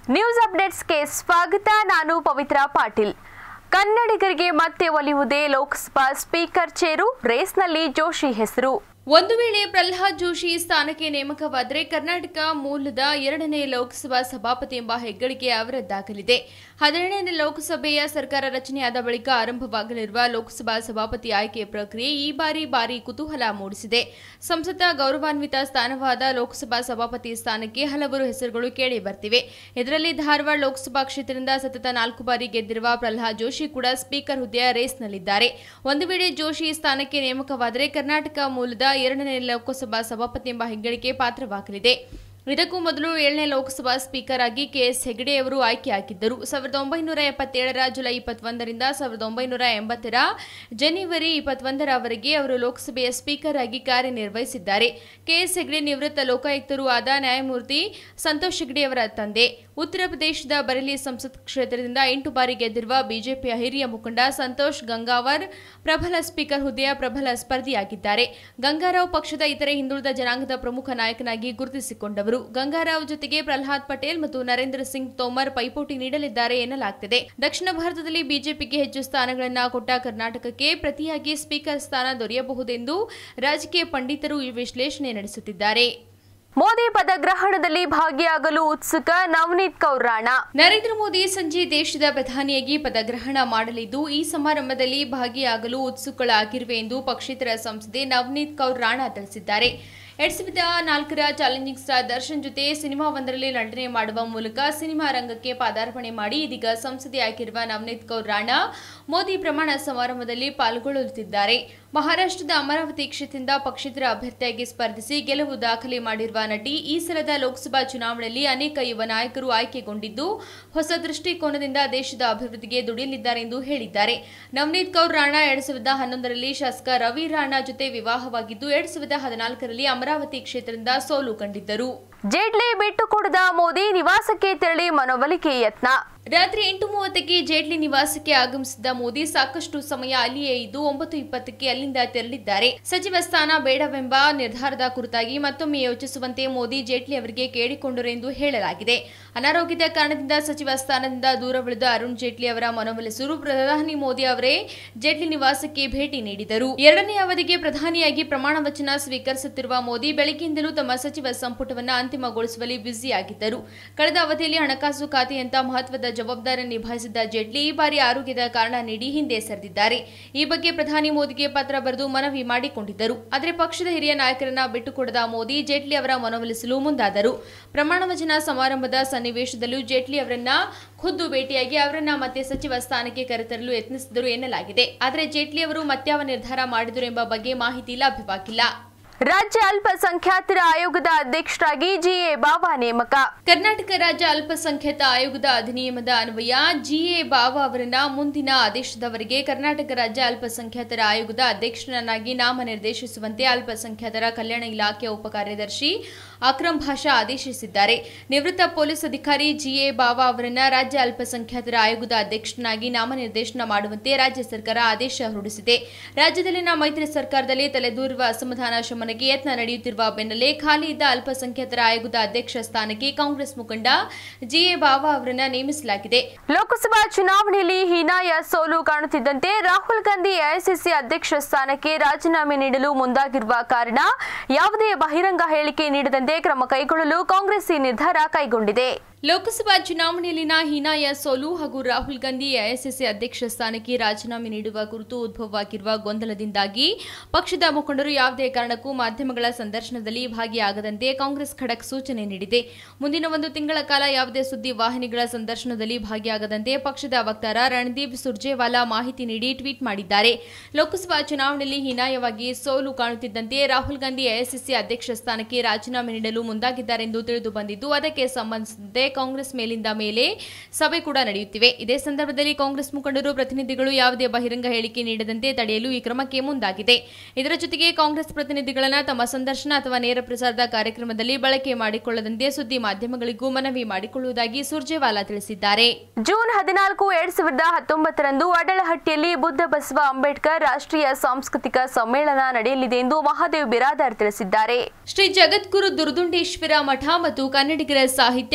news ಅಪ್ಡೇಟ್ಸ್ಗೆ ಸ್ವಾಗತ ನಾನು ಪವಿತ್ರ ಪಾಟೀಲ್ ಕನ್ನಡಿಗರಿಗೆ ಮತ್ತೆ ಒಲಿಯುವುದೇ ಲೋಕಸಭಾ ಸ್ಪೀಕರ್ ಚೇರು ರೇಸ್ನಲ್ಲಿ ಜೋಶಿ ಹೆಸರು ಒಂದು ವೇಳೆ ಪ್ರಹ್ಲಾದ್ ಜೋಶಿ ಸ್ಥಾನಕ್ಕೆ ನೇಮಕವಾದರೆ ಕರ್ನಾಟಕ ಮೂಲದ ಎರಡನೇ ಲೋಕಸಭಾ ಸಭಾಪತಿ ಎಂಬ ಹೆಗ್ಗಳಿಕೆ ಅವರದ್ದಾಗಲಿದೆ ಹದಿನೇಳನೇ ಲೋಕಸಭೆಯ ಸರ್ಕಾರ ರಚನೆಯಾದ ಬಳಿಕ ಆರಂಭವಾಗಲಿರುವ ಲೋಕಸಭಾ ಸಭಾಪತಿ ಆಯ್ಕೆ ಪ್ರಕ್ರಿಯೆ ಈ ಬಾರಿ ಭಾರಿ ಕುತೂಹಲ ಮೂಡಿಸಿದೆ ಸಂಸತ್ತ ಗೌರವಾನ್ವಿತ ಸ್ಥಾನವಾದ ಲೋಕಸಭಾ ಸಭಾಪತಿ ಸ್ಥಾನಕ್ಕೆ ಹಲವರು ಹೆಸರುಗಳು ಕೇಳಿ ಬರ್ತಿವೆ ಇದರಲ್ಲಿ ಧಾರವಾಡ ಲೋಕಸಭಾ ಕ್ಷೇತ್ರದಿಂದ ಸತತ ನಾಲ್ಕು ಬಾರಿ ಗೆದ್ದಿರುವ ಪ್ರಹ್ಲಾದ್ ಜೋಶಿ ಕೂಡ ಸ್ಪೀಕರ್ ಹುದ್ದೆಯ ರೇಸ್ನಲ್ಲಿದ್ದಾರೆ ಒಂದು ವೇಳೆ ಜೋಶಿ ಸ್ಥಾನಕ್ಕೆ ನೇಮಕವಾದರೆ ಕರ್ನಾಟಕ ಮೂಲದ ಎರಡನೇ ಲೋಕಸಭಾ ಸಭಾಪತಿ ಎಂಬ ಹೆಗ್ಗಳಿಕೆ ಪಾತ್ರವಾಗಲಿದೆ ಇದಕ್ಕೂ ಮೊದಲು ಏಳನೇ ಲೋಕಸಭಾ ಸ್ಪೀಕರ್ ಆಗಿ ಕೆಎಸ್ ಹೆಗಡೆ ಅವರು ಆಯ್ಕೆಯಾಗಿದ್ದರು ಸಾವಿರದ ಒಂಬೈನೂರ ಎಪ್ಪತ್ತೇಳರ ಜುಲೈ ಇಪ್ಪತ್ತೊಂದರಿಂದ ಸಾವಿರದ ಒಂಬೈನೂರ ಎಂಬತ್ತರ ಜನವರಿ ಇಪ್ಪತ್ತೊಂದರವರೆಗೆ ಅವರು ಲೋಕಸಭೆಯ ಸ್ಪೀಕರ್ ಆಗಿ ಕಾರ್ಯನಿರ್ವಹಿಸಿದ್ದಾರೆ ಕೆಎಸ್ ಹೆಗಡೆ ನಿವೃತ್ತ ಲೋಕಾಯುಕ್ತರೂ ಆದ ನ್ಯಾಯಮೂರ್ತಿ ಸಂತೋಷ್ ಹೆಗಡೆ ಅವರ ತಂದೆ ಉತ್ತರ ಪ್ರದೇಶದ ಬರೇಲಿ ಸಂಸತ್ ಕ್ಷೇತ್ರದಿಂದ ಎಂಟು ಬಾರಿ ಗೆದ್ದಿರುವ ಬಿಜೆಪಿಯ ಹಿರಿಯ ಮುಖಂಡ ಸಂತೋಷ್ ಗಂಗಾವರ್ ಪ್ರಬಲ ಸ್ಪೀಕರ್ ಹುದ್ದೆಯ ಪ್ರಬಲ ಸ್ಪರ್ಧಿಯಾಗಿದ್ದಾರೆ ಗಂಗಾರಾವ್ ಪಕ್ಷದ ಇತರೆ ಹಿಂದುಳಿದ ಜನಾಂಗದ ಪ್ರಮುಖ ನಾಯಕನಾಗಿ ಗುರುತಿಸಿಕೊಂಡವರು ಗಂಗಾರಾವ್ ಜೊತೆಗೆ ಪ್ರಹ್ಲಾದ್ ಪಟೇಲ್ ಮತ್ತು ನರೇಂದ್ರ ಸಿಂಗ್ ತೋಮರ್ ಪೈಪೋಟಿ ನೀಡಲಿದ್ದಾರೆ ಎನ್ನಲಾಗ್ತಿದೆ ದಕ್ಷಿಣ ಭಾರತದಲ್ಲಿ ಬಿಜೆಪಿಗೆ ಹೆಚ್ಚು ಸ್ಥಾನಗಳನ್ನು ಕೊಟ್ಟ ಕರ್ನಾಟಕಕ್ಕೆ ಪ್ರತಿಯಾಗಿ ಸ್ಪೀಕರ್ ಸ್ಥಾನ ದೊರೆಯಬಹುದೆಂದು ರಾಜಕೀಯ ಪಂಡಿತರು ಈ ವಿಶ್ಲೇಷಣೆ ನಡೆಸುತ್ತಿದ್ದಾರೆ ಮೋದಿ ಪದಗ್ರಹಣದಲ್ಲಿ ಭಾಗಿಯಾಗಲು ಉತ್ಸುಕ ನವನೀತ್ ಕೌರ್ ರಾಣಾ ನರೇಂದ್ರ ಮೋದಿ ಸಂಜೆ ದೇಶದ ಪ್ರಧಾನಿಯಾಗಿ ಪದಗ್ರಹಣ ಮಾಡಲಿದ್ದು ಈ ಸಮಾರಂಭದಲ್ಲಿ ಭಾಗಿಯಾಗಲು ಉತ್ಸುಕಳಾಗಿರುವೆ ಎಂದು ಪಕ್ಷೇತರ ಸಂಸದೆ ನವನೀತ್ ಕೌರ್ ರಾಣಾ ತಿಳಿಸಿದ್ದಾರೆ ಎರಡ್ ಸಾವಿರದ ನಾಲ್ಕರ ಚಾಲೆಂಜಿಂಗ್ ಸ್ಟಾರ್ ದರ್ಶನ್ ಜೊತೆ ಸಿನಿಮಾವೊಂದರಲ್ಲಿ ನಟನೆ ಮಾಡುವ ಮೂಲಕ ಸಿನಿಮಾ ರಂಗಕ್ಕೆ ಪಾದಾರ್ಪಣೆ ಮಾಡಿ ಇದೀಗ ಸಂಸದೆ ಆಗಿರುವ ನವನೀತ್ ಕೌರ್ ರಾಣಾ ಮೋದಿ ಪ್ರಮಾಣ ಸಮಾರಂಭದಲ್ಲಿ ಪಾಲ್ಗೊಳ್ಳುತ್ತಿದ್ದಾರೆ ಮಹಾರಾಷ್ಟ್ರದ ಅಮರಾವತಿ ಕ್ಷೇತ್ರದಿಂದ ಪಕ್ಷೇತರ ಅಭ್ಯರ್ಥಿಯಾಗಿ ಸ್ಪರ್ಧಿಸಿ ಗೆಲುವು ದಾಖಲೆ ಮಾಡಿರುವ ನಟಿ ಈ ಸಲದ ಲೋಕಸಭಾ ಚುನಾವಣೆಯಲ್ಲಿ ಅನೇಕ ಯುವ ನಾಯಕರು ಆಯ್ಕೆಗೊಂಡಿದ್ದು ಹೊಸ ದೃಷ್ಟಿಕೋನದಿಂದ ದೇಶದ ಅಭಿವೃದ್ಧಿಗೆ ದುಡಿಯಲಿದ್ದಾರೆ ಎಂದು ಹೇಳಿದ್ದಾರೆ ನವನೀತ್ ಕೌರ್ ರಾಣಾ ಎರಡ್ ಸಾವಿರದ ಹನ್ನೊಂದರಲ್ಲಿ ಶಾಸಕ ರವಿ ರಾಣಾ ಜೊತೆ ವಿವಾಹವಾಗಿದ್ದು ಎರಡ್ ಸಾವಿರದ ಹದಿನಾಲ್ಕರಲ್ಲಿ ಅಮರಾವತಿ ಕ್ಷೇತ್ರದಿಂದ ಸೋಲು ಕಂಡಿದ್ದರು ಜೇಡ್ಲಿ ಬಿಟ್ಟು ಕೊಡದ ಮೋದಿ ನಿವಾಸಕ್ಕೆ ತೆರಳಿ ಮನವೊಲಿಕೆ ಯತ್ನ ರಾತ್ರಿ ಎಂಟು ಮೂವತ್ತಕ್ಕೆ ಜೇಟ್ಲಿ ನಿವಾಸಕ್ಕೆ ಆಗಮಿಸಿದ ಮೋದಿ ಸಾಕಷ್ಟು ಸಮಯ ಅಲ್ಲಿಯೇ ಇದ್ದು ಒಂಬತ್ತು ಇಪ್ಪತ್ತಕ್ಕೆ ಅಲ್ಲಿಂದ ತೆರಳಿದ್ದಾರೆ ಸಚಿವ ಸ್ಥಾನ ಬೇಡವೆಂಬ ನಿರ್ಧಾರದ ಕುರಿತಾಗಿ ಮತ್ತೊಮ್ಮೆ ಯೋಚಿಸುವಂತೆ ಮೋದಿ ಜೇಟ್ಲಿ ಅವರಿಗೆ ಕೇಳಿಕೊಂಡರು ಎಂದು ಹೇಳಲಾಗಿದೆ ಅನಾರೋಗ್ಯದ ಕಾರಣದಿಂದ ಸಚಿವ ಸ್ಥಾನದಿಂದ ದೂರ ಉಳಿದ ಅರುಣ್ ಜೇಟ್ಲಿ ಅವರ ಮನವೊಲಿಸಲು ಪ್ರಧಾನಿ ಮೋದಿ ಅವರೇ ಜೇಟ್ಲಿ ನಿವಾಸಕ್ಕೆ ಭೇಟಿ ನೀಡಿದರು ಎರಡನೇ ಅವಧಿಗೆ ಪ್ರಧಾನಿಯಾಗಿ ಪ್ರಮಾಣ ವಚನ ಸ್ವೀಕರಿಸುತ್ತಿರುವ ಮೋದಿ ಬೆಳಗ್ಗೆಯಿಂದಲೂ ತಮ್ಮ ಸಚಿವ ಸಂಪುಟವನ್ನು ಅಂತಿಮಗೊಳಿಸುವಲ್ಲಿ ಬ್ಯುಸಿಯಾಗಿದ್ದರು ಕಳೆದ ಅವಧಿಯಲ್ಲಿ ಹಣಕಾಸು ಖಾತೆಯಂತ ಮಹತ್ವದ ಜವಾಬ್ದಾರಿ ನಿಭಾಯಿಸಿದ್ದ ಜೇಟ್ಲಿ ಈ ಬಾರಿ ಆರೋಗ್ಯದ ಕಾರಣ ನೀಡಿ ಹಿಂದೆ ಸರಿದಿದ್ದಾರೆ ಈ ಬಗ್ಗೆ ಪ್ರಧಾನಿ ಮೋದಿಗೆ ಪತ್ರ ಬರೆದು ಮನವಿ ಮಾಡಿಕೊಂಡಿದ್ದರು ಆದರೆ ಪಕ್ಷದ ಹಿರಿಯ ನಾಯಕರನ್ನ ಬಿಟ್ಟುಕೊಡದ ಮೋದಿ ಜೇಟ್ಲಿ ಅವರ ಮನವೊಲಿಸಲು ಮುಂದಾದರು ಪ್ರಮಾಣ ವಚನ ಸಮಾರಂಭದ ಸನ್ನಿವೇಶದಲ್ಲೂ ಜೇಟ್ಲಿ ಅವರನ್ನ ಖುದ್ದು ಭೇಟಿಯಾಗಿ ಅವರನ್ನ ಮತ್ತೆ ಸಚಿವ ಸ್ಥಾನಕ್ಕೆ ಕರೆತರಲು ಯತ್ನಿಸಿದರು ಎನ್ನಲಾಗಿದೆ ಆದರೆ ಜೇಟ್ಲಿ ಅವರು ಮತ್ಯಾವ ನಿರ್ಧಾರ ಮಾಡಿದರು ಎಂಬ ಬಗ್ಗೆ ಮಾಹಿತಿ ಲಭ್ಯವಾಗಿಲ್ಲ ರಾಜ್ಯ ಅಲ್ಪಸಂಖ್ಯಾತರ ಆಯೋಗದ ಅಧ್ಯಕ್ಷರಾಗಿ ಜಿಎ ಬಾಬಾ ನೇಮಕ ಕರ್ನಾಟಕ ರಾಜ್ಯ ಅಲ್ಪಸಂಖ್ಯಾತ ಆಯೋಗದ ಅಧಿನಿಯಮದ ಅನ್ವಯ ಜಿಎ ಬಾವ ಅವರನ್ನ ಮುಂದಿನ ಆದೇಶದವರೆಗೆ ಕರ್ನಾಟಕ ರಾಜ್ಯ ಅಲ್ಪಸಂಖ್ಯಾತರ ಆಯೋಗದ ಅಧ್ಯಕ್ಷರನ್ನಾಗಿ ನಾಮನಿರ್ದೇಶಿಸುವಂತೆ ಅಲ್ಪಸಂಖ್ಯಾತರ ಕಲ್ಯಾಣ ಇಲಾಖೆಯ ಉಪಕಾರ್ಯದರ್ಶಿ ಅಕ್ರಮ್ ಭಾಷಾ ಆದೇಶಿಸಿದ್ದಾರೆ ನಿವೃತ್ತ ಪೊಲೀಸ್ ಅಧಿಕಾರಿ ಜಿಎ ಬಾವಾ ಅವರನ್ನ ರಾಜ್ಯ ಅಲ್ಪಸಂಖ್ಯಾತರ ಆಯೋಗದ ಅಧ್ಯಕ್ಷನಾಗಿ ನಾಮನಿರ್ದೇಶನ ಮಾಡುವಂತೆ ರಾಜ್ಯ ಸರ್ಕಾರ ಆದೇಶ ಹೊರಡಿಸಿದೆ ರಾಜ್ಯದಲ್ಲಿನ ಮೈತ್ರಿ ಸರ್ಕಾರದಲ್ಲಿ ತಲೆದೂರುವ ಅಸಮಾಧಾನ ಶಮನಕ್ಕೆ ಯತ್ನ ನಡೆಯುತ್ತಿರುವ ಬೆನ್ನಲ್ಲೇ ಖಾಲಿ ಇದ್ದ ಅಲ್ಪಸಂಖ್ಯಾತರ ಆಯೋಗದ ಅಧ್ಯಕ್ಷ ಸ್ಥಾನಕ್ಕೆ ಕಾಂಗ್ರೆಸ್ ಮುಖಂಡ ಜಿಎ ಬಾವಾ ಅವರನ್ನ ನೇಮಿಸಲಾಗಿದೆ ಲೋಕಸಭಾ ಚುನಾವಣೆಯಲ್ಲಿ ಹೀನಾಯ ಸೋಲು ಕಾಣುತ್ತಿದ್ದಂತೆ ರಾಹುಲ್ ಗಾಂಧಿ ಎಐಸಿಸಿ ಅಧ್ಯಕ್ಷ ಸ್ಥಾನಕ್ಕೆ ರಾಜೀನಾಮೆ ನೀಡಲು ಮುಂದಾಗಿರುವ ಕಾರಣ ಯಾವುದೇ ಬಹಿರಂಗ ಹೇಳಿಕೆ ನೀಡದಂತೆ ಕ್ರಮ ಕೈಗೊಳ್ಳಲು ಕಾಂಗ್ರೆಸ್ ಈ ನಿರ್ಧಾರ ಕೈಗೊಂಡಿದೆ ಲೋಕಸಭಾ ಚುನಾವಣೆಯಲ್ಲಿನ ಹೀನಾಯ ಸೋಲು ಹಾಗೂ ರಾಹುಲ್ ಗಾಂಧಿ ಎಐಸಿಸಿ ಅಧ್ಯಕ್ಷ ಸ್ಥಾನಕ್ಕೆ ರಾಜೀನಾಮೆ ನೀಡುವ ಕುರಿತು ಉದ್ಭವವಾಗಿರುವ ಗೊಂದಲದಿಂದಾಗಿ ಪಕ್ಷದ ಮುಖಂಡರು ಯಾವುದೇ ಕಾರಣಕ್ಕೂ ಮಾಧ್ಯಮಗಳ ಸಂದರ್ಶನದಲ್ಲಿ ಭಾಗಿಯಾಗದಂತೆ ಕಾಂಗ್ರೆಸ್ ಖಡಕ್ ಸೂಚನೆ ನೀಡಿದೆ ಮುಂದಿನ ಒಂದು ತಿಂಗಳ ಕಾಲ ಯಾವುದೇ ಸುದ್ದಿ ವಾಹಿನಿಗಳ ಸಂದರ್ಶನದಲ್ಲಿ ಭಾಗಿಯಾಗದಂತೆ ಪಕ್ಷದ ವಕ್ತಾರ ರಣದೀಪ್ ಸುರ್ಜೇವಾಲಾ ಮಾಹಿತಿ ನೀಡಿ ಟ್ವೀಟ್ ಮಾಡಿದ್ದಾರೆ ಲೋಕಸಭಾ ಚುನಾವಣೆಯಲ್ಲಿ ಹೀನಾಯವಾಗಿ ಸೋಲು ಕಾಣುತ್ತಿದ್ದಂತೆ ರಾಹುಲ್ ಗಾಂಧಿ ಎಐಸಿಸಿ ಅಧ್ಯಕ್ಷ ಸ್ಥಾನಕ್ಕೆ ರಾಜೀನಾಮೆ ನೀಡಲು ಮುಂದಾಗಿದ್ದಾರೆಂದು ತಿಳಿದು ಬಂದಿದ್ದು ಅದಕ್ಕೆ ಸಂಬಂಧಿಸಿದಂತೆ ಕಾಂಗ್ರೆಸ್ ಮೇಲಿಂದ ಮೇಲೆ ಸಭೆ ಕೂಡ ನಡೆಯುತ್ತಿವೆ ಇದೇ ಸಂದರ್ಭದಲ್ಲಿ ಕಾಂಗ್ರೆಸ್ ಮುಖಂಡರು ಪ್ರತಿನಿಧಿಗಳು ಯಾವುದೇ ಬಹಿರಂಗ ಹೇಳಿಕೆ ನೀಡದಂತೆ ತಡೆಯಲು ಈ ಕ್ರಮಕ್ಕೆ ಮುಂದಾಗಿದೆ ಇದರ ಜೊತೆಗೆ ಕಾಂಗ್ರೆಸ್ ಪ್ರತಿನಿಧಿಗಳನ್ನ ತಮ್ಮ ಸಂದರ್ಶನ ಅಥವಾ ನೇರ ಪ್ರಸಾರದ ಕಾರ್ಯಕ್ರಮದಲ್ಲಿ ಬಳಕೆ ಮಾಡಿಕೊಳ್ಳದಂತೆ ಸುದ್ದಿ ಮಾಧ್ಯಮಗಳಿಗೂ ಮನವಿ ಮಾಡಿಕೊಳ್ಳುವುದಾಗಿ ಸುರ್ಜೇವಾಲಾ ತಿಳಿಸಿದ್ದಾರೆ ಜೂನ್ ಹದಿನಾಲ್ಕು ಎರಡ್ ಸಾವಿರದ ಹತ್ತೊಂಬತ್ತರಂದು ಅಡಳಹಟ್ಟಿಯಲ್ಲಿ ಬುದ್ಧ ಬಸವ ಅಂಬೇಡ್ಕರ್ ರಾಷ್ಟ್ರೀಯ ಸಾಂಸ್ಕೃತಿಕ ಸಮ್ಮೇಳನ ನಡೆಯಲಿದೆ ಎಂದು ಮಹಾದೇವ್ ಬಿರಾದಾರ್ ತಿಳಿಸಿದ್ದಾರೆ ಶ್ರೀ ಜಗದ್ಗುರು ದುರ್ದುಂಡೇಶ್ವರ ಮಠ ಮತ್ತು ಕನ್ನಡಿಗರ ಸಾಹಿತ್ಯ ಮತ್ತು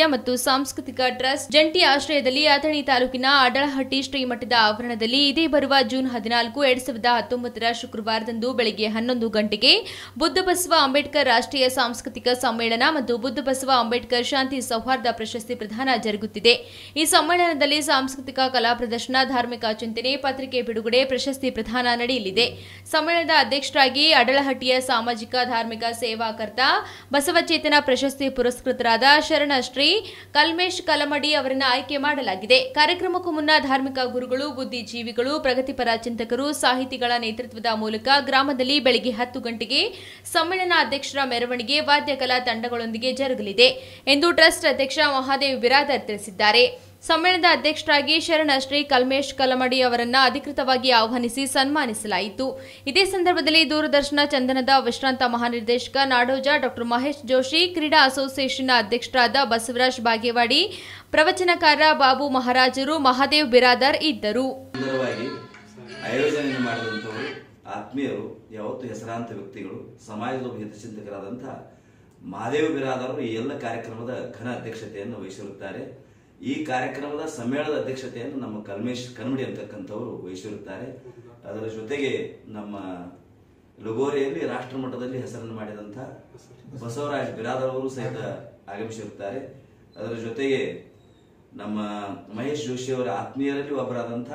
ಸಾಂಸ್ಕೃತಿಕ ಟ್ರಸ್ಟ್ ಜಂಟಿ ಆಶ್ರಯದಲ್ಲಿ ಅಥಣಿ ತಾಲೂಕಿನ ಅಡಳಹಟ್ಟಿ ಶ್ರೀಮಠದ ಆವರಣದಲ್ಲಿ ಇದೇ ಬರುವ ಜೂನ್ ಹದಿನಾಲ್ಕು ಎರಡ್ ಸಾವಿರದ ಹತ್ತೊಂಬತ್ತರ ಶುಕ್ರವಾರದಂದು ಬೆಳಗ್ಗೆ ಹನ್ನೊಂದು ಗಂಟೆಗೆ ಬುದ್ಧ ಬಸವ ಅಂಬೇಡ್ಕರ್ ರಾಷ್ಟ್ರೀಯ ಸಾಂಸ್ಕೃತಿಕ ಸಮ್ಮೇಳನ ಮತ್ತು ಬುದ್ಧ ಬಸವ ಅಂಬೇಡ್ಕರ್ ಶಾಂತಿ ಸೌಹಾರ್ದ ಪ್ರಶಸ್ತಿ ಪ್ರದಾನ ಜರುಗುತ್ತಿದೆ ಈ ಸಮ್ಮೇಳನದಲ್ಲಿ ಸಾಂಸ್ಕೃತಿಕ ಕಲಾ ಪ್ರದರ್ಶನ ಧಾರ್ಮಿಕ ಚಿಂತನೆ ಪತ್ರಿಕೆ ಬಿಡುಗಡೆ ಪ್ರಶಸ್ತಿ ಪ್ರದಾನ ನಡೆಯಲಿದೆ ಸಮ್ಮೇಳನದ ಅಧ್ಯಕ್ಷರಾಗಿ ಅಡಳಹಟ್ಟಿಯ ಸಾಮಾಜಿಕ ಧಾರ್ಮಿಕ ಸೇವಾಕರ್ತ ಬಸವಚೇತನ ಪ್ರಶಸ್ತಿ ಪುರಸ್ಕೃತರಾದ ಶರಣಶ್ರೀ ಕಲ್ಮೇಶ್ ಕಲಮಡಿ ಅವರನ್ನು ಆಯ್ಕೆ ಮಾಡಲಾಗಿದೆ ಕಾರ್ಯಕ್ರಮಕ್ಕೂ ಮುನ್ನ ಧಾರ್ಮಿಕ ಗುರುಗಳು ಬುದ್ಧಿಜೀವಿಗಳು ಪ್ರಗತಿಪರ ಚಿಂತಕರು ಸಾಹಿತಿಗಳ ನೇತೃತ್ವದ ಮೂಲಕ ಗ್ರಾಮದಲ್ಲಿ ಬೆಳಗ್ಗೆ ಹತ್ತು ಗಂಟೆಗೆ ಸಮ್ಮೇಳನ ಅಧ್ಯಕ್ಷರ ಮೆರವಣಿಗೆ ವಾದ್ಯ ಕಲಾ ತಂಡಗಳೊಂದಿಗೆ ಜರುಗಲಿದೆ ಎಂದು ಟ್ರಸ್ಟ್ ಅಧ್ಯಕ್ಷ ಮಹಾದೇವ್ ಬಿರಾದರ್ ತಿಳಿಸಿದ್ದಾರೆ ಸಮ್ಮೇಳನದ ಅಧ್ಯಕ್ಷರಾಗಿ ಶರಣಶ್ರೀ ಕಲ್ಮೇಶ್ ಕಲಮಡಿ ಅವರನ್ನ ಅಧಿಕೃತವಾಗಿ ಆಹ್ವಾನಿಸಿ ಸನ್ಮಾನಿಸಲಾಯಿತು ಇದೇ ಸಂದರ್ಭದಲ್ಲಿ ದೂರದರ್ಶನ ಚಂದನದ ವಿಶ್ರಾಂತ ಮಹಾನಿರ್ದೇಶಕ ನಾಡೋಜ ಡಾಕ್ಟರ್ ಮಹೇಶ್ ಜೋಶಿ ಕ್ರೀಡಾ ಅಸೋಸಿಯೇಷನ್ನ ಅಧ್ಯಕ್ಷರಾದ ಬಸವರಾಜ್ ಬಾಗೇವಾಡಿ ಪ್ರವಚನಕಾರ ಬಾಬು ಮಹಾರಾಜರು ಮಹಾದೇವ್ ಬಿರಾದರ್ ಇದ್ದರು ಸುಂದರವಾಗಿ ಆಯೋಜನೆಯನ್ನು ಮಾಡಿದಂಥವರು ಆತ್ಮೀಯರು ಯಾವತ್ತು ಹೆಸರಾಂತ ವ್ಯಕ್ತಿಗಳು ಸಮಾಜದ ಒಬ್ಬ ಹಿತಚಿಂತಕರಾದಂಥ ಮಹಾದೇವ ಬಿರಾದವರು ಈ ಎಲ್ಲ ಕಾರ್ಯಕ್ರಮದ ಘನ ಅಧ್ಯಕ್ಷತೆಯನ್ನು ವಹಿಸಿರುತ್ತಾರೆ ಈ ಕಾರ್ಯಕ್ರಮದ ಸಮ್ಮೇಳನದ ಅಧ್ಯಕ್ಷತೆಯನ್ನು ನಮ್ಮ ಕಲ್ಮೇಶ್ ಕನ್ಮಡಿ ಅಂತಕ್ಕಂಥವರು ವಹಿಸಿರುತ್ತಾರೆ ಅದರ ಜೊತೆಗೆ ನಮ್ಮ ಲಗೋರಿಯಲ್ಲಿ ರಾಷ್ಟ್ರ ಮಟ್ಟದಲ್ಲಿ ಹೆಸರನ್ನು ಮಾಡಿದಂಥ ಬಸವರಾಜ್ ಬಿರಾದರ್ ಅವರು ಸಹಿತ ಆಗಮಿಸಿರುತ್ತಾರೆ ಅದರ ಜೊತೆಗೆ ನಮ್ಮ ಮಹೇಶ್ ಜೋಶಿ ಅವರ ಆತ್ಮೀಯರಲ್ಲಿ ಒಬ್ಬರಾದಂಥ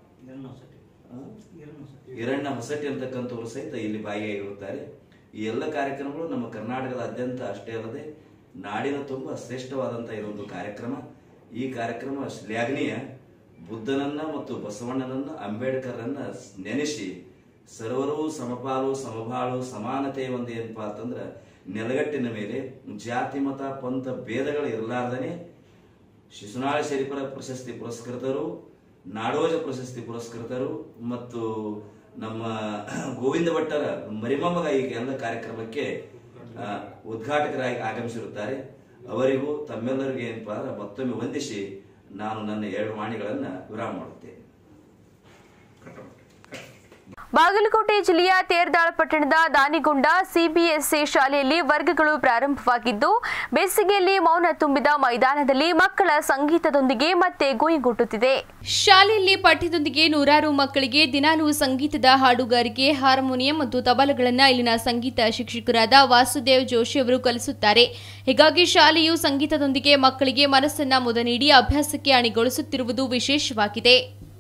ಹಿರಣ್ಣ ಹೊಸಟಿ ಅಂತಕ್ಕಂಥವರು ಸಹಿತ ಇಲ್ಲಿ ಭಾಗಿಯಾಗಿರುತ್ತಾರೆ ಈ ಎಲ್ಲ ಕಾರ್ಯಕ್ರಮಗಳು ನಮ್ಮ ಕರ್ನಾಟಕದಾದ್ಯಂತ ಅಷ್ಟೇ ಅಲ್ಲದೆ ನಾಡಿನ ತುಂಬ ಶ್ರೇಷ್ಠವಾದಂಥ ಇದೊಂದು ಕಾರ್ಯಕ್ರಮ ಈ ಕಾರ್ಯಕ್ರಮ ಶ್ಲಾಘನೀಯ ಬುದ್ಧನನ್ನ ಮತ್ತು ಬಸವಣ್ಣನನ್ನ ಅಂಬೇಡ್ಕರ್ರನ್ನ ನೆನೆಸಿ ಸರ್ವರೂ ಸಮಪಾಲು ಸಮಬಾಳು ಸಮಾನತೆ ಒಂದು ಏನಪ್ಪಾ ಅಂತಂದ್ರ ನೆಲಗಟ್ಟಿನ ಮೇಲೆ ಜಾತಿ ಮತ ಪಂಥ ಭೇದಗಳು ಇರಲಾರ್ದನೆ ಶಿಶುನಾಳ ಶರೀಫರ ಪ್ರಶಸ್ತಿ ಪುರಸ್ಕೃತರು ನಾಡೋಜ ಪ್ರಶಸ್ತಿ ಪುರಸ್ಕೃತರು ಮತ್ತು ನಮ್ಮ ಗೋವಿಂದ ಭಟ್ಟರ ಮರಿಮೊಮ್ಮಗ ಈ ಎಲ್ಲ ಕಾರ್ಯಕ್ರಮಕ್ಕೆ ಆ, ಉದ್ಘಾಟಕರಾಗಿ ಆಗಮಿಸಿರುತ್ತಾರೆ ಅವರಿಗೂ ತಮ್ಮೆಲ್ಲರಿಗೂ ಏನಪ್ಪಾ ಅಂದ್ರೆ ಮತ್ತೊಮ್ಮೆ ವಂದಿಸಿ ನಾನು ನನ್ನ ಎರಡು ವಾಣಿಗಳನ್ನ ವಿರಾಮ ಮಾಡುತ್ತೇನೆ ಬಾಗಲಕೋಟೆ ಜಿಲ್ಲೆಯ ತೇರ್ದಾಳ ಪಟ್ಟಣದ ದಾನಿಗೊಂಡ ಸಿಬಿಎಸ್ಇ ಶಾಲೆಯಲ್ಲಿ ವರ್ಗಗಳು ಪ್ರಾರಂಭವಾಗಿದ್ದು ಬೇಸಿಗೆಯಲ್ಲಿ ಮೌನ ತುಂಬಿದ ಮೈದಾನದಲ್ಲಿ ಮಕ್ಕಳ ಸಂಗೀತದೊಂದಿಗೆ ಮತ್ತೆ ಗುಯಿಗುಟ್ಟುತ್ತಿದೆ ಶಾಲೆಯಲ್ಲಿ ಪಠ್ಯದೊಂದಿಗೆ ನೂರಾರು ಮಕ್ಕಳಿಗೆ ದಿನಾಲೂ ಸಂಗೀತದ ಹಾಡುಗಾರಿಕೆ ಹಾರ್ಮೋನಿಯಂ ಮತ್ತು ತಬಲಗಳನ್ನು ಇಲ್ಲಿನ ಸಂಗೀತ ಶಿಕ್ಷಕರಾದ ವಾಸುದೇವ್ ಜೋಶಿ ಅವರು ಕಲಿಸುತ್ತಾರೆ ಹೀಗಾಗಿ ಶಾಲೆಯು ಸಂಗೀತದೊಂದಿಗೆ ಮಕ್ಕಳಿಗೆ ಮನಸ್ಸನ್ನ ಮುದ ನೀಡಿ ಅಭ್ಯಾಸಕ್ಕೆ ಅಣಿಗೊಳಿಸುತ್ತಿರುವುದು ವಿಶೇಷವಾಗಿದೆ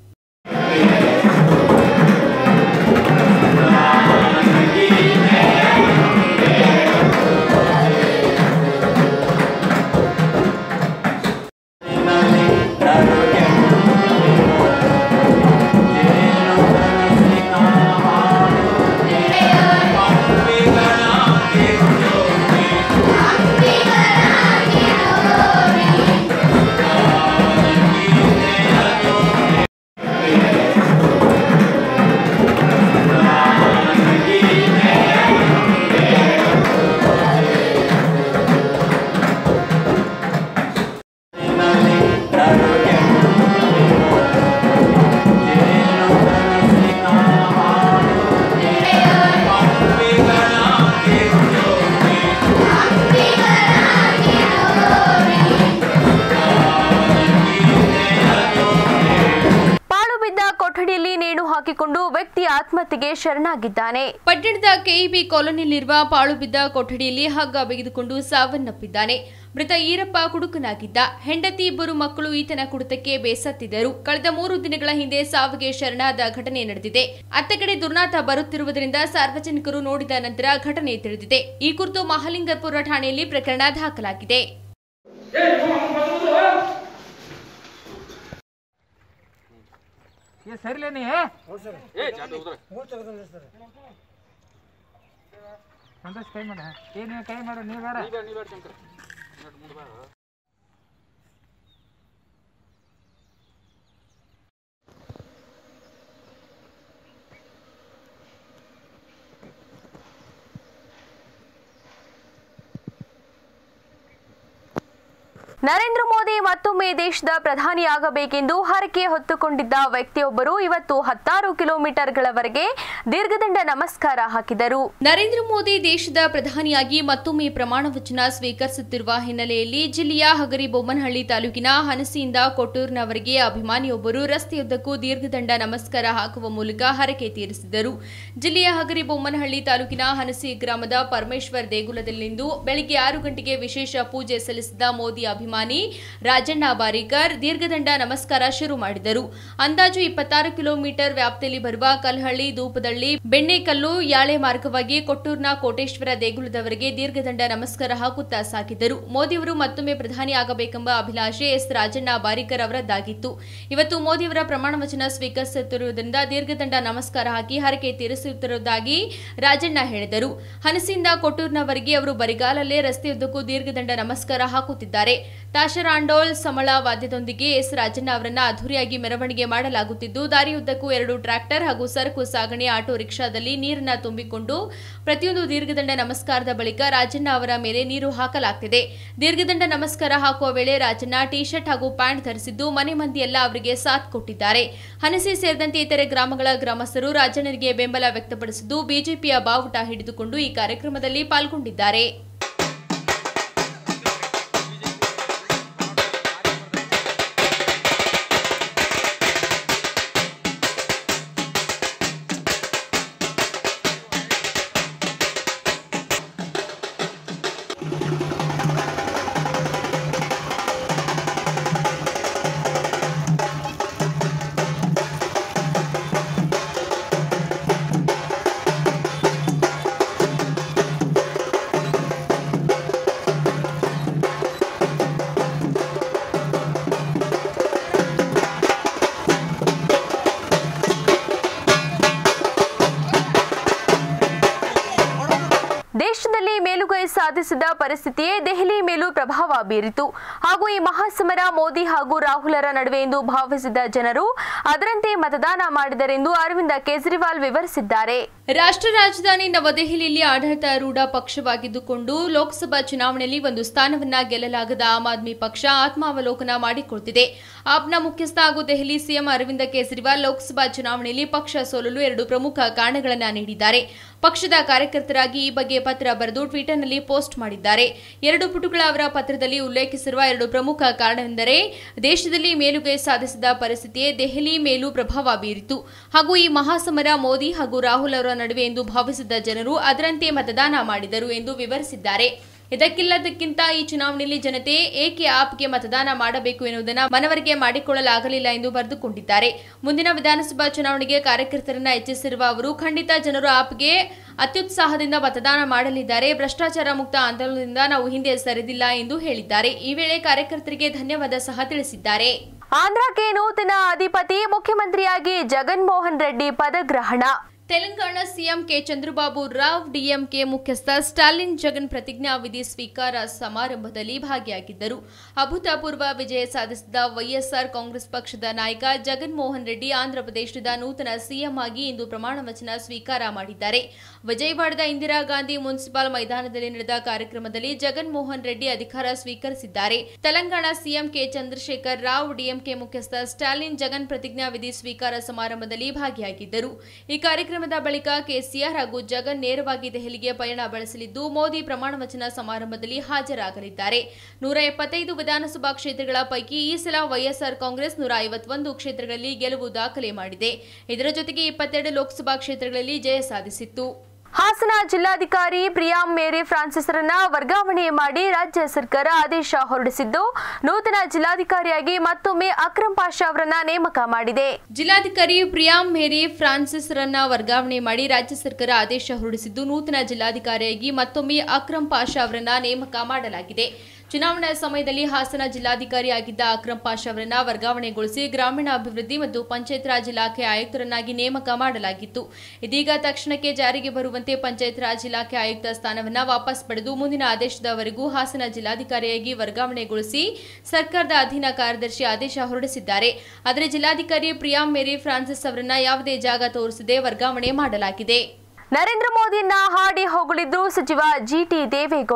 ಪಾಳು ಬಿದ್ದ ಕೊಠಡಿಯಲ್ಲಿ ನೇಣು ಹಾಕಿಕೊಂಡು ವ್ಯಕ್ತಿ ಆತ್ಮಹತ್ಯೆಗೆ ಶರಣಾಗಿದ್ದಾನೆ ಪಟ್ಟಣದ ಕೆಇಬಿ ಕಾಲೋನಿಯಲ್ಲಿರುವ ಪಾಳು ಬಿದ್ದ ಕೊಠಡಿಯಲ್ಲಿ ಹಗ್ಗ ಬಿಗಿದುಕೊಂಡು ಸಾವನ್ನಪ್ಪಿದ್ದಾನೆ ಮೃತ ಈರಪ್ಪ ಕುಡುಕನಾಗಿದ್ದ ಹೆಂಡತಿ ಇಬ್ಬರು ಮಕ್ಕಳು ಈತನ ಕುಡಿತಕ್ಕೆ ಬೇಸತ್ತಿದ್ದರು ಕಳೆದ ಮೂರು ದಿನಗಳ ಹಿಂದೆ ಸಾವಿಗೆ ಶರಣಾದ ಘಟನೆ ನಡೆದಿದೆ ಅತ್ತ ಕಡೆ ದುರ್ನಾತ ಬರುತ್ತಿರುವುದರಿಂದ ಸಾರ್ವಜನಿಕರು ನೋಡಿದ ನಂತರ ಘಟನೆ ತಿಳಿದಿದೆ ಈ ಕುರಿತು ಮಹಾಲಿಂಗಪುರ ಠಾಣೆಯಲ್ಲಿ ಪ್ರಕರಣ ದಾಖಲಾಗಿದೆ ये सर लेनी है ಸಂತೋಷ್ ಕೈ ಮಾಡ ಏ ನೀವು ಕೈ ಮಾಡು ನೀವು ಬೇಡ ನರೇಂದ್ರ ಮೋದಿ ಮೋದಿ ಮತ್ತೊಮ್ಮೆ ದೇಶದ ಪ್ರಧಾನಿಯಾಗಬೇಕೆಂದು ಹರಕೆ ಹೊತ್ತುಕೊಂಡಿದ್ದ ವ್ಯಕ್ತಿಯೊಬ್ಬರು ಇವತ್ತು ಹತ್ತಾರು ಕಿಲೋಮೀಟರ್ಗಳವರೆಗೆ ದೀರ್ಘದಂಡ ನಮಸ್ಕಾರ ಹಾಕಿದರು ನರೇಂದ್ರ ಮೋದಿ ದೇಶದ ಪ್ರಧಾನಿಯಾಗಿ ಮತ್ತೊಮ್ಮೆ ಪ್ರಮಾಣ ವಚನ ಸ್ವೀಕರಿಸುತ್ತಿರುವ ಹಿನ್ನೆಲೆಯಲ್ಲಿ ಜಿಲ್ಲೆಯ ಹಗರಿಬೊಮ್ಮನಹಳ್ಳಿ ತಾಲೂಕಿನ ಹನಸಿಯಿಂದ ಕೊಟ್ಟೂರಿನವರೆಗೆ ಅಭಿಮಾನಿಯೊಬ್ಬರು ರಸ್ತೆಯುದ್ದಕ್ಕೂ ದೀರ್ಘದಂಡ ನಮಸ್ಕಾರ ಹಾಕುವ ಮೂಲಕ ಹರಕೆ ತೀರಿಸಿದರು ಜಿಲ್ಲೆಯ ಹಗರಿಬೊಮ್ಮನಹಳ್ಳಿ ತಾಲೂಕಿನ ಹನಸಿ ಗ್ರಾಮದ ಪರಮೇಶ್ವರ್ ದೇಗುಲದಲ್ಲಿಂದು ಬೆಳಗ್ಗೆ ಆರು ಗಂಟೆಗೆ ವಿಶೇಷ ಪೂಜೆ ಸಲ್ಲಿಸಿದ ಮೋದಿ ಅಭಿಮಾನಿ ರಾಜಣ್ಣ ಬಾರಿಕರ್ ದೀರ್ಘದಂಡ ನಮಸ್ಕಾರ ಶುರು ಮಾಡಿದರು ಅಂದಾಜು ಇಪ್ಪತ್ತಾರು ಕಿಲೋಮೀಟರ್ ವ್ಯಾಪ್ತಿಯಲ್ಲಿ ಬರುವ ಕಲ್ಹಳ್ಳಿ ದೂಪದಳ್ಳಿ ಬೆಣ್ಣೆಕಲ್ಲು ಯಾಳೆ ಮಾರ್ಗವಾಗಿ ಕೊಟ್ಟೂರಿನ ಕೋಟೇಶ್ವರ ದೇಗುಲದವರೆಗೆ ದೀರ್ಘದಂಡ ನಮಸ್ಕಾರ ಹಾಕುತ್ತಾ ಸಾಗಿದರು ಮೋದಿಯವರು ಮತ್ತೊಮ್ಮೆ ಪ್ರಧಾನಿ ಆಗಬೇಕೆಂಬ ಅಭಿಲಾಷೆ ಎಸ್ ರಾಜಣ್ಣ ಬಾರಿಕರ್ ಅವರದ್ದಾಗಿತ್ತು ಇವತ್ತು ಮೋದಿಯವರ ಪ್ರಮಾಣ ವಚನ ಸ್ವೀಕರಿಸುತ್ತಿರುವುದರಿಂದ ದೀರ್ಘದಂಡ ನಮಸ್ಕಾರ ಹಾಕಿ ಹರಕೆ ತೀರಿಸುತ್ತಿರುವುದಾಗಿ ರಾಜಣ್ಣ ಹೇಳಿದರು ಹನಸಿಂದ ಕೊಟ್ಟೂರಿನವರೆಗೆ ಅವರು ಬರಿಗಾಲಲ್ಲೇ ರಸ್ತೆಯುದ್ದಕ್ಕೂ ದೀರ್ಘದಂಡ ನಮಸ್ಕಾರ ಹಾಕುತ್ತಿದ್ದಾರೆ ತಾಶರಾಂಡೋಲ್ ಸಮಳ ವಾದ್ಯದೊಂದಿಗೆ ಎಸ್ ರಾಜಣ್ಣ ಅವರನ್ನ ಅದ್ದೂರಿಯಾಗಿ ಮೆರವಣಿಗೆ ಮಾಡಲಾಗುತ್ತಿದ್ದು ದಾರಿಯುದ್ದಕ್ಕೂ ಎರಡು ಟ್ರ್ಯಾಕ್ಟರ್ ಹಾಗೂ ಸರಕು ಸಾಗಣೆ ಆಟೋ ರಿಕ್ಷಾದಲ್ಲಿ ನೀರನ್ನ ತುಂಬಿಕೊಂಡು ಪ್ರತಿಯೊಂದು ದೀರ್ಘದಂಡ ನಮಸ್ಕಾರದ ಬಳಿಕ ರಾಜಣ್ಣ ಅವರ ಮೇಲೆ ನೀರು ಹಾಕಲಾಗ್ತಿದೆ ದೀರ್ಘದಂಡ ನಮಸ್ಕಾರ ಹಾಕುವ ವೇಳೆ ರಾಜಣ್ಣ ಟಿ ಶರ್ಟ್ ಹಾಗೂ ಪ್ಯಾಂಟ್ ಧರಿಸಿದ್ದು ಮನೆ ಮಂದಿಯೆಲ್ಲ ಅವರಿಗೆ ಸಾಥ್ ಕೊಟ್ಟಿದ್ದಾರೆ ಹನಸಿ ಸೇರಿದಂತೆ ಇತರೆ ಗ್ರಾಮಗಳ ಗ್ರಾಮಸ್ಥರು ರಾಜಣ್ಣರಿಗೆ ಬೆಂಬಲ ವ್ಯಕ್ತಪಡಿಸಿದ್ದು ಬಿಜೆಪಿಯ ಬಾವುಟ ಹಿಡಿದುಕೊಂಡು ಈ ಕಾರ್ಯಕ್ರಮದಲ್ಲಿ ಪಾಲ್ಗೊಂಡಿದ್ದಾರೆ ದೇಶದಲ್ಲಿ ಮೇಲುಗೈ ಸಾಧಿಸಿದ ಪರಿಸ್ಥಿತಿಯೇ ದೆಹಲಿ ಮೇಲೂ ಪ್ರಭಾವ ಬೀರಿತು ಹಾಗೂ ಈ ಮಹಾಸಮರ ಮೋದಿ ಹಾಗೂ ರಾಹುಲರ ನಡುವೆ ಎಂದು ಭಾವಿಸಿದ ಜನರು ಅದರಂತೆ ಮತದಾನ ಮಾಡಿದರೆಂದು ಅರವಿಂದ ಕೇಜ್ರಿವಾಲ್ ವಿವರಿಸಿದ್ದಾರೆ ರಾಷ್ಟ್ರ ರಾಜಧಾನಿ ನವದೆಹಲಿಯಲ್ಲಿ ಆಡಳಿತಾರೂಢ ಪಕ್ಷವಾಗಿದ್ದುಕೊಂಡು ಲೋಕಸಭಾ ಚುನಾವಣೆಯಲ್ಲಿ ಒಂದು ಸ್ಥಾನವನ್ನ ಗೆಲ್ಲಲಾಗದ ಆಮ್ ಆದ್ಮಿ ಪಕ್ಷ ಆತ್ಮಾವಲೋಕನ ಮಾಡಿಕೊಳ್ತಿದೆ ಆಪ್ನ ಮುಖ್ಯಸ್ಥ ಹಾಗೂ ದೆಹಲಿ ಸಿಎಂ ಅರವಿಂದ ಕೇಜ್ರಿವಾಲ್ ಲೋಕಸಭಾ ಚುನಾವಣೆಯಲ್ಲಿ ಪಕ್ಷ ಸೋಲಲು ಎರಡು ಪ್ರಮುಖ ಕಾರಣಗಳನ್ನ ನೀಡಿದ್ದಾರೆ ಪಕ್ಷದ ಕಾರ್ಯಕರ್ತರಾಗಿ ಈ ಬಗ್ಗೆ ಪತ್ರ ಬರೆದು ಟ್ವಿಟರ್ನಲ್ಲಿ ಪೋಸ್ಟ್ ಮಾಡಿದ್ದಾರೆ ಎರಡು ಪುಟಗಳ ಅವರ ಪತ್ರದಲ್ಲಿ ಉಲ್ಲೇಖಿಸಿರುವ ಎರಡು ಪ್ರಮುಖ ಕಾರಣವೆಂದರೆ ದೇಶದಲ್ಲಿ ಮೇಲುಗೈ ಸಾಧಿಸಿದ ಪರಿಸ್ಥಿತಿಯೇ ದೆಹಲಿ ಮೇಲೂ ಪ್ರಭಾವ ಬೀರಿತು ಹಾಗೂ ಈ ಮಹಾಸಮರ ಮೋದಿ ಹಾಗೂ ರಾಹುಲ್ ಅವರ ನಡುವೆ ಎಂದು ಭಾವಿಸಿದ ಜನರು ಅದರಂತೆ ಮತದಾನ ಮಾಡಿದರು ಎಂದು ವಿವರಿಸಿದ್ದಾರೆ ಇದಕ್ಕಿಲ್ಲದಕ್ಕಿಂತ ಈ ಚುನಾವಣೆಯಲ್ಲಿ ಜನತೆ ಏಕೆ ಆಪ್ಗೆ ಮತದಾನ ಮಾಡಬೇಕು ಎನ್ನುವುದನ್ನು ಮನವರಿಕೆ ಮಾಡಿಕೊಳ್ಳಲಾಗಲಿಲ್ಲ ಎಂದು ಬರೆದುಕೊಂಡಿದ್ದಾರೆ ಮುಂದಿನ ವಿಧಾನಸಭಾ ಚುನಾವಣೆಗೆ ಕಾರ್ಯಕರ್ತರನ್ನ ಹೆಚ್ಚಿಸಿರುವ ಅವರು ಖಂಡಿತ ಜನರು ಆಪ್ಗೆ ಅತ್ಯುತ್ಸಾಹದಿಂದ ಮತದಾನ ಮಾಡಲಿದ್ದಾರೆ ಭ್ರಷ್ಟಾಚಾರ ಮುಕ್ತ ಆಂದೋಲನದಿಂದ ನಾವು ಹಿಂದೆ ಸರಿದಿಲ್ಲ ಎಂದು ಹೇಳಿದ್ದಾರೆ ಈ ವೇಳೆ ಕಾರ್ಯಕರ್ತರಿಗೆ ಧನ್ಯವಾದ ಸಹ ತಿಳಿಸಿದ್ದಾರೆ ಆಂಧ್ರಕ್ಕೆ ನೂತನ ಅಧಿಪತಿ ಮುಖ್ಯಮಂತ್ರಿಯಾಗಿ ಜಗನ್ಮೋಹನ್ ರೆಡ್ಡಿ ಪದಗ್ರಹಣ ತೆಲಂಗಾಣ ಸಿಎಂ ಕೆ ಚಂದ್ರಬಾಬು ರಾವ್ ಡಿಎಂಕೆ ಮುಖ್ಯಸ್ಥ ಸ್ಟಾಲಿನ್ ಜಗನ್ ಪ್ರತಿಜ್ಞಾವಿಧಿ ಸ್ವೀಕಾರ ಸಮಾರಂಭದಲ್ಲಿ ಭಾಗಿಯಾಗಿದ್ದರು ಅಭೂತಪೂರ್ವ ವಿಜಯ ಸಾಧಿಸಿದ ವೈಎಸ್ಆರ್ ಕಾಂಗ್ರೆಸ್ ಪಕ್ಷದ ನಾಯಕ ಜಗನ್ ಮೋಹನ್ ರೆಡ್ಡಿ ಆಂಧ್ರಪ್ರದೇಶದ ನೂತನ ಸಿಎಂ ಆಗಿ ಇಂದು ಪ್ರಮಾಣ ವಚನ ಸ್ವೀಕಾರ ಮಾಡಿದ್ದಾರೆ ವಿಜಯವಾಡದ ಇಂದಿರಾ ಗಾಂಧಿ ಮುನ್ಸಿಪಲ್ ಮೈದಾನದಲ್ಲಿ ನಡೆದ ಕಾರ್ಯಕ್ರಮದಲ್ಲಿ ಜಗನ್ ಮೋಹನ್ ರೆಡ್ಡಿ ಅಧಿಕಾರ ಸ್ವೀಕರಿಸಿದ್ದಾರೆ ತೆಲಂಗಾಣ ಸಿಎಂ ಕೆ ಚಂದ್ರಶೇಖರ್ ರಾವ್ ಡಿಎಂಕೆ ಮುಖ್ಯಸ್ಥ ಸ್ಟಾಲಿನ್ ಜಗನ್ ಪ್ರತಿಜ್ಞಾವಿಧಿ ಸ್ವೀಕಾರ ಸಮಾರಂಭದಲ್ಲಿ ಭಾಗಿಯಾಗಿದ್ದರು ಈ ಕಾರ್ಯಕ್ರಮದ ಬಳಿಕ ಕೆಸಿಆರ್ ಹಾಗೂ ಜಗನ್ ನೇರವಾಗಿ ದೆಹಲಿಗೆ ಪಯಣ ಬೆಳೆಸಲಿದ್ದು ಮೋದಿ ಪ್ರಮಾಣ ವಚನ ಸಮಾರಂಭದಲ್ಲಿ ಹಾಜರಾಗಲಿದ್ದಾರೆ ನೂರ ಎಪ್ಪತ್ತೈದು ವಿಧಾನಸಭಾ ಕ್ಷೇತ್ರಗಳ ಪೈಕಿ ಈ ಸಲ ವೈಎಸ್ಆರ್ ಕಾಂಗ್ರೆಸ್ ನೂರ ಐವತ್ತೊಂದು ಕ್ಷೇತ್ರಗಳಲ್ಲಿ ಗೆಲುವು ದಾಖಲೆ ಮಾಡಿದೆ ಇದರ ಜೊತೆಗೆ ಇಪ್ಪತ್ತೆರಡು ಲೋಕಸಭಾ ಕ್ಷೇತ್ರಗಳಲ್ಲಿ ಜಯ ಸಾಧಿಸಿತ್ತು ಹಾಸನ ಜಿಲ್ಲಾಧಿಕಾರಿ ಪ್ರಿಯಾಂ ಮೇರಿ ಫ್ರಾನ್ಸಿಸ್ರನ್ನ ವರ್ಗಾವಣೆ ಮಾಡಿ ರಾಜ್ಯ ಸರ್ಕಾರ ಆದೇಶ ಹೊರಡಿಸಿದ್ದು ನೂತನ ಜಿಲ್ಲಾಧಿಕಾರಿಯಾಗಿ ಮತ್ತೊಮ್ಮೆ ಅಕ್ರಮ್ ಪಾಷಾ ಅವರನ್ನ ನೇಮಕ ಮಾಡಿದೆ ಜಿಲ್ಲಾಧಿಕಾರಿ ಪ್ರಿಯಾಂ ಮೇರಿ ಫ್ರಾನ್ಸಿಸ್ ರನ್ನ ವರ್ಗಾವಣೆ ಮಾಡಿ ರಾಜ್ಯ ಸರ್ಕಾರ ಆದೇಶ ಹೊರಡಿಸಿದ್ದು ನೂತನ ಜಿಲ್ಲಾಧಿಕಾರಿಯಾಗಿ ಮತ್ತೊಮ್ಮೆ ಅಕ್ರಮ್ ಪಾಷಾ ಅವರನ್ನ ನೇಮಕ ಮಾಡಲಾಗಿದೆ ಚುನಾವಣಾ ಸಮಯದಲ್ಲಿ ಹಾಸನ ಜಿಲ್ಲಾಧಿಕಾರಿಯಾಗಿದ್ದ ಅಕ್ರಮ್ ಪಾಷಾ ಅವರನ್ನ ವರ್ಗಾವಣೆಗೊಳಿಸಿ ಗ್ರಾಮೀಣಾಭಿವೃದ್ಧಿ ಮತ್ತು ಪಂಚಾಯತ್ ರಾಜ್ ಇಲಾಖೆ ಆಯುಕ್ತರನ್ನಾಗಿ ನೇಮಕ ಮಾಡಲಾಗಿತ್ತು ಇದೀಗ ತಕ್ಷಣಕ್ಕೆ ಜಾರಿಗೆ ಬರುವಂತೆ ಪಂಚಾಯತ್ ರಾಜ್ ಇಲಾಖೆ ಆಯುಕ್ತ ಸ್ಥಾನವನ್ನ ವಾಪಸ್ ಪಡೆದು ಮುಂದಿನ ಆದೇಶದವರೆಗೂ ಹಾಸನ ಜಿಲ್ಲಾಧಿಕಾರಿಯಾಗಿ ವರ್ಗಾವಣೆಗೊಳಿಸಿ ಸರ್ಕಾರದ ಅಧೀನ ಕಾರ್ಯದರ್ಶಿ ಆದೇಶ ಹೊರಡಿಸಿದ್ದಾರೆ ಆದರೆ ಜಿಲ್ಲಾಧಿಕಾರಿ ಪ್ರಿಯಾಂ ಮೇರಿ ಫ್ರಾನ್ಸಿಸ್ ಅವರನ್ನ ಯಾವುದೇ ಜಾಗ ತೋರಿಸದೆ ವರ್ಗಾವಣೆ ಮಾಡಲಾಗಿದೆ ನರೇಂದ್ರ ಮೋದಿಯನ್ನ ಹಾಡಿ ಹೊಗಳಿದ್ರು ಸಚಿವ ಜಿಟಿ ದೇವೇಗೌಡ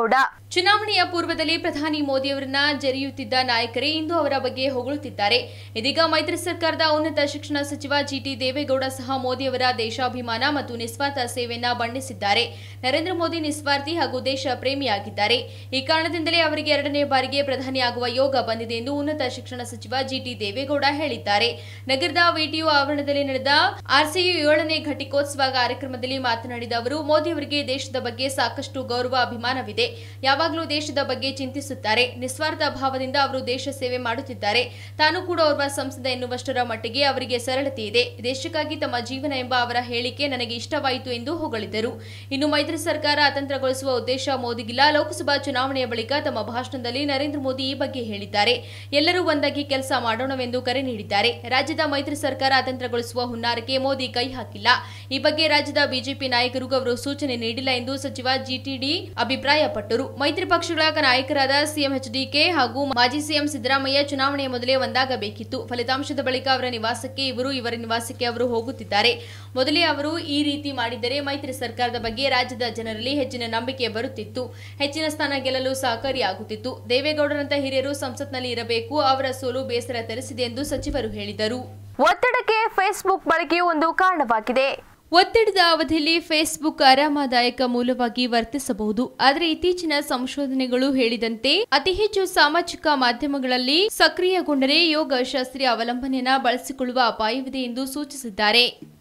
ಚುನಾವಣೆಯ ಪೂರ್ವದಲ್ಲಿ ಪ್ರಧಾನಿ ಮೋದಿಯವರನ್ನ ಜರಿಯುತ್ತಿದ್ದ ನಾಯಕರೇ ಇಂದು ಅವರ ಬಗ್ಗೆ ಹೊಗಳುತ್ತಿದ್ದಾರೆ ಇದೀಗ ಮೈತ್ರಿ ಸರ್ಕಾರದ ಉನ್ನತ ಶಿಕ್ಷಣ ಸಚಿವ ಜಿಟಿ ದೇವೇಗೌಡ ಸಹ ಮೋದಿಯವರ ದೇಶಾಭಿಮಾನ ಮತ್ತು ನಿಸ್ವಾರ್ಥ ಸೇವೆಯನ್ನ ಬಣ್ಣಿಸಿದ್ದಾರೆ ನರೇಂದ್ರ ಮೋದಿ ನಿಸ್ವಾರ್ಥಿ ಹಾಗೂ ದೇಶ ಪ್ರೇಮಿಯಾಗಿದ್ದಾರೆ ಈ ಕಾರಣದಿಂದಲೇ ಅವರಿಗೆ ಎರಡನೇ ಬಾರಿಗೆ ಪ್ರಧಾನಿ ಆಗುವ ಯೋಗ ಬಂದಿದೆ ಎಂದು ಉನ್ನತ ಶಿಕ್ಷಣ ಸಚಿವ ಜಿಟಿ ದೇವೇಗೌಡ ಹೇಳಿದ್ದಾರೆ ನಗರದ ವಿಟಿಯು ಆವರಣದಲ್ಲಿ ನಡೆದ ಆರ್ಸಿಯು ಏಳನೇ ಘಟಿಕೋತ್ಸವ ಕಾರ್ಯಕ್ರಮದಲ್ಲಿ ಮಾತನಾಡಿದ ಅವರು ಮೋದಿ ಅವರಿಗೆ ದೇಶದ ಬಗ್ಗೆ ಸಾಕಷ್ಟು ಗೌರವ ಅಭಿಮಾನವಿದೆ ಯಾವಾಗಲೂ ದೇಶದ ಬಗ್ಗೆ ಚಿಂತಿಸುತ್ತಾರೆ ನಿಸ್ವಾರ್ಥ ಭಾವದಿಂದ ಅವರು ದೇಶ ಸೇವೆ ಮಾಡುತ್ತಿದ್ದಾರೆ ತಾನು ಕೂಡ ಓರ್ವ ಸಂಸದ ಎನ್ನುವಷ್ಟರ ಮಟ್ಟಿಗೆ ಅವರಿಗೆ ಸರಳತೆ ಇದೆ ದೇಶಕ್ಕಾಗಿ ತಮ್ಮ ಜೀವನ ಎಂಬ ಅವರ ಹೇಳಿಕೆ ನನಗೆ ಇಷ್ಟವಾಯಿತು ಎಂದು ಹೊಗಳಿದರು ಇನ್ನು ಮೈತ್ರಿ ಸರ್ಕಾರ ಅತಂತ್ರಗೊಳಿಸುವ ಉದ್ದೇಶ ಮೋದಿಗಿಲ್ಲ ಲೋಕಸಭಾ ಚುನಾವಣೆಯ ಬಳಿಕ ತಮ್ಮ ಭಾಷಣದಲ್ಲಿ ನರೇಂದ್ರ ಮೋದಿ ಈ ಬಗ್ಗೆ ಹೇಳಿದ್ದಾರೆ ಎಲ್ಲರೂ ಒಂದಾಗಿ ಕೆಲಸ ಮಾಡೋಣವೆಂದು ಕರೆ ನೀಡಿದ್ದಾರೆ ರಾಜ್ಯದ ಮೈತ್ರಿ ಸರ್ಕಾರ ಅತಂತ್ರಗೊಳಿಸುವ ಹುನ್ನಾರಕ್ಕೆ ಮೋದಿ ಕೈ ಹಾಕಿಲ್ಲ ಈ ಬಗ್ಗೆ ರಾಜ್ಯದ ಬಿಜೆಪಿ ನಾಯಕರಿಗೂ ಅವರು ಸೂಚನೆ ನೀಡಿಲ್ಲ ಎಂದು ಸಚಿವ ಜಿಟಿಡಿ ಅಭಿಪ್ರಾಯಪಟ್ಟರು ಮೈತ್ರಿ ಪಕ್ಷಗಳ ನಾಯಕರಾದ ಸಿಎಂ ಎಚ್ಡಿಕೆ ಹಾಗೂ ಮಾಜಿ ಸಿಎಂ ಸಿದ್ದರಾಮಯ್ಯ ಚುನಾವಣೆಯ ಮೊದಲೇ ಒಂದಾಗಬೇಕಿತ್ತು ಫಲಿತಾಂಶದ ಬಳಿಕ ಅವರ ನಿವಾಸಕ್ಕೆ ಇವರು ಇವರ ನಿವಾಸಕ್ಕೆ ಅವರು ಹೋಗುತ್ತಿದ್ದಾರೆ ಮೊದಲೇ ಅವರು ಈ ರೀತಿ ಮಾಡಿದ್ದರೆ ಮೈತ್ರಿ ಸರ್ಕಾರದ ಬಗ್ಗೆ ರಾಜ್ಯದ ಜನರಲ್ಲಿ ಹೆಚ್ಚಿನ ನಂಬಿಕೆ ಬರುತ್ತಿತ್ತು ಹೆಚ್ಚಿನ ಸ್ಥಾನ ಗೆಲ್ಲಲು ಸಹಕಾರಿಯಾಗುತ್ತಿತ್ತು ದೇವೇಗೌಡರಂತ ಹಿರಿಯರು ಸಂಸತ್ನಲ್ಲಿ ಇರಬೇಕು ಅವರ ಸೋಲು ಬೇಸರ ತರಿಸಿದೆ ಎಂದು ಸಚಿವರು ಹೇಳಿದರು ಒತ್ತಡಕ್ಕೆ ಫೇಸ್ಬುಕ್ ಬಳಕೆಯು ಒಂದು ಕಾರಣವಾಗಿದೆ ಒತ್ತಡದ ಅವಧಿಯಲ್ಲಿ ಫೇಸ್ಬುಕ್ ಆರಾಮದಾಯಕ ಮೂಲವಾಗಿ ವರ್ತಿಸಬಹುದು ಆದರೆ ಇತ್ತೀಚಿನ ಸಂಶೋಧನೆಗಳು ಹೇಳಿದಂತೆ ಅತಿ ಹೆಚ್ಚು ಸಾಮಾಜಿಕ ಮಾಧ್ಯಮಗಳಲ್ಲಿ ಸಕ್ರಿಯಗೊಂಡರೆ ಯೋಗ ಶಾಸ್ತ್ರೀಯ ಅವಲಂಬನೆಯನ್ನ ಬಳಸಿಕೊಳ್ಳುವ ಅಪಾಯವಿದೆ ಎಂದು ಸೂಚಿಸಿದ್ದಾರೆ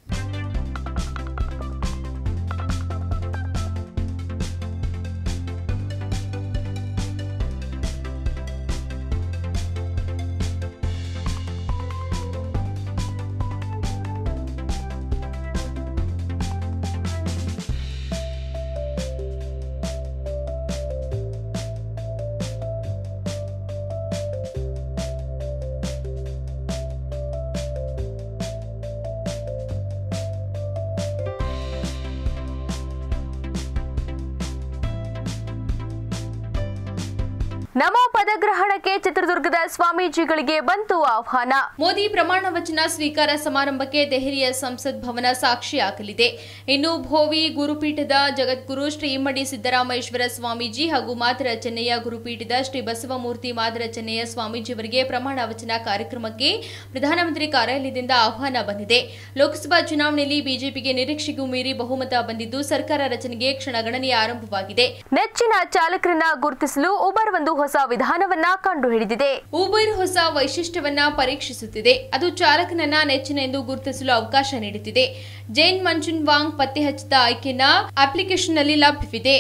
ನಮೋ ಪದಗ್ರಹಣಕ್ಕೆ ಚಿತ್ರದುರ್ಗದ ಸ್ವಾಮೀಜಿಗಳಿಗೆ ಬಂತು ಆಹ್ವಾನ ಮೋದಿ ಪ್ರಮಾಣ ವಚನ ಸ್ವೀಕಾರ ಸಮಾರಂಭಕ್ಕೆ ದೆಹಲಿಯ ಸಂಸತ್ ಭವನ ಸಾಕ್ಷಿಯಾಗಲಿದೆ ಇನ್ನು ಭೋವಿ ಗುರುಪೀಠದ ಜಗದ್ಗುರು ಶ್ರೀ ಇಮ್ಮಡಿ ಸಿದ್ದರಾಮೇಶ್ವರ ಸ್ವಾಮೀಜಿ ಹಾಗೂ ಮಾದರ ಚೆನ್ನಯ್ಯ ಗುರುಪೀಠದ ಶ್ರೀ ಬಸವಮೂರ್ತಿ ಮಾದರ ಚೆನ್ನಯ್ಯ ಸ್ವಾಮೀಜಿಯವರಿಗೆ ಪ್ರಮಾಣ ವಚನ ಕಾರ್ಯಕ್ರಮಕ್ಕೆ ಪ್ರಧಾನಮಂತ್ರಿ ಕಾರ್ಯಾಲಯದಿಂದ ಆಹ್ವಾನ ಬಂದಿದೆ ಲೋಕಸಭಾ ಚುನಾವಣೆಯಲ್ಲಿ ಬಿಜೆಪಿಗೆ ನಿರೀಕ್ಷೆಗೂ ಮೀರಿ ಬಹುಮತ ಬಂದಿದ್ದು ಸರ್ಕಾರ ರಚನೆಗೆ ಕ್ಷಣಗಣನೆಯ ಆರಂಭವಾಗಿದೆ ನೆಚ್ಚಿನ ಚಾಲಕರನ್ನ ಗುರುತಿಸಲು ಉಬರ್ ಒಂದು ಹೊಸ ವಿಧಾನವನ್ನ ಕಂಡುಹಿಡಿದಿದೆ ಊಬರ್ ಹೊಸ ವೈಶಿಷ್ಟ್ಯವನ್ನ ಪರೀಕ್ಷಿಸುತ್ತಿದೆ ಅದು ಚಾಲಕನನ್ನ ನೆಚ್ಚಿನ ಎಂದು ಗುರುತಿಸಲು ಅವಕಾಶ ನೀಡುತ್ತಿದೆ ಜೈನ್ ಮಂಚುನ್ ವಾಂಗ್ ಪತ್ತೆ ಹಚ್ಚಿದ ಆಯ್ಕೆನ ಅಪ್ಲಿಕೇಶನ್ನಲ್ಲಿ ಲಭ್ಯವಿದೆ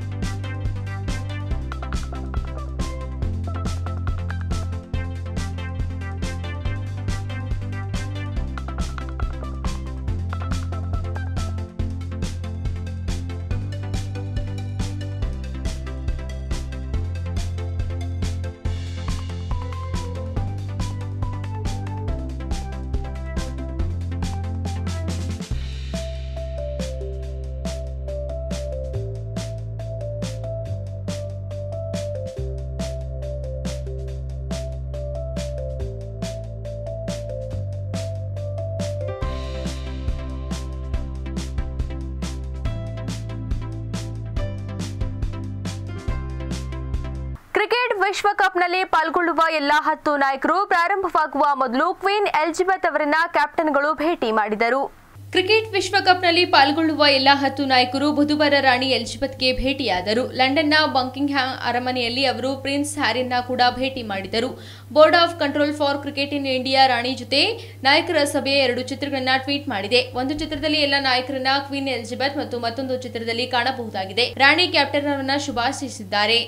ಕ್ರಿಕೆಟ್ ವಿಶ್ವಕಪ್ನಲ್ಲಿ ಪಾಲ್ಗೊಳ್ಳುವ ಎಲ್ಲಾ ಹತ್ತು ನಾಯಕರು ಪ್ರಾರಂಭವಾಗುವ ಮೊದಲು ಕ್ವೀನ್ ಎಲಿಜಬೆತ್ ಅವರನ್ನ ಕ್ಯಾಪ್ಟನ್ಗಳು ಭೇಟಿ ಮಾಡಿದರು ಕ್ರಿಕೆಟ್ ವಿಶ್ವಕಪ್ನಲ್ಲಿ ಪಾಲ್ಗೊಳ್ಳುವ ಎಲ್ಲಾ ಹತ್ತು ನಾಯಕರು ಬುಧವಾರ ರಾಣಿ ಎಲಿಜಬೆತ್ಗೆ ಭೇಟಿಯಾದರು ಲಂಡನ್ನ ಬಂಕಿಂಗ್ಹ್ಯಾಮ್ ಅರಮನೆಯಲ್ಲಿ ಅವರು ಪ್ರಿನ್ಸ್ ಹ್ಯಾರಿಯನ್ನ ಕೂಡ ಭೇಟಿ ಮಾಡಿದರು board of control for cricket in India ರಾಣಿ ಜೊತೆ ನಾಯಕರ ಸಭೆಯ ಎರಡು ಚಿತ್ರಗಳನ್ನ ಟ್ವೀಟ್ ಮಾಡಿದೆ ಒಂದು ಚಿತ್ರದಲ್ಲಿ ಎಲ್ಲ ನಾಯಕರನ್ನ ಕ್ವೀನ್ ಎಲಿಜಬೆತ್ ಮತ್ತು ಮತ್ತೊಂದು ಚಿತ್ರದಲ್ಲಿ ಕಾಣಬಹುದಾಗಿದೆ ರಾಣಿ ಕ್ಯಾಪ್ಟನ್ ಅವರನ್ನ ಶುಭಾಶಿಸಿದ್ದಾರೆ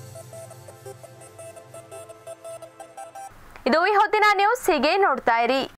ಇದು ಈ ಹೊತ್ತಿನ ನ್ಯೂಸ್ ಹೀಗೆ ನೋಡ್ತಾ ಇರಿ